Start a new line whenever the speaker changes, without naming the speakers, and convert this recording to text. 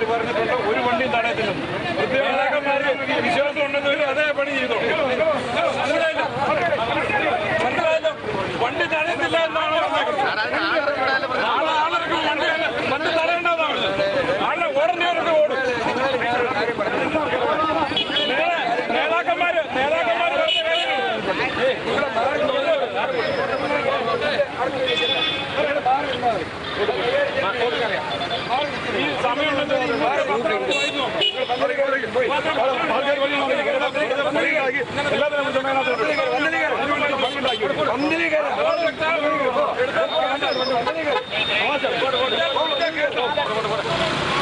പറഞ്ഞിട്ടുണ്ട് ഒരു വണ്ടിയും തടയത്തില്ലെന്ന് നേതാക്കന്മാർക്ക് വിശ്വാസം ഉണ്ടെന്നവർ അതേ പണി ചെയ്തു മനസ്സിലായില്ലോ? മനസ്സിലായല്ലോ വണ്ടി തടയത്തില്ല എന്നാണ് പറഞ്ഞേക്കുന്നത് ആളെ ആളർക്ക് വണ്ടി വണ്ടി തടയേണ്ടതാണ് ആളുടെ ഓടേണ്ടവർക്ക് ഓടും നേ- നേതാക്കന്മാര് നേതാക്കന്മാര് പറഞ്ഞ കാര്യങ്ങൾ ഈ സമയമുണ്ടെന്ന് എല്ലാത്തിനും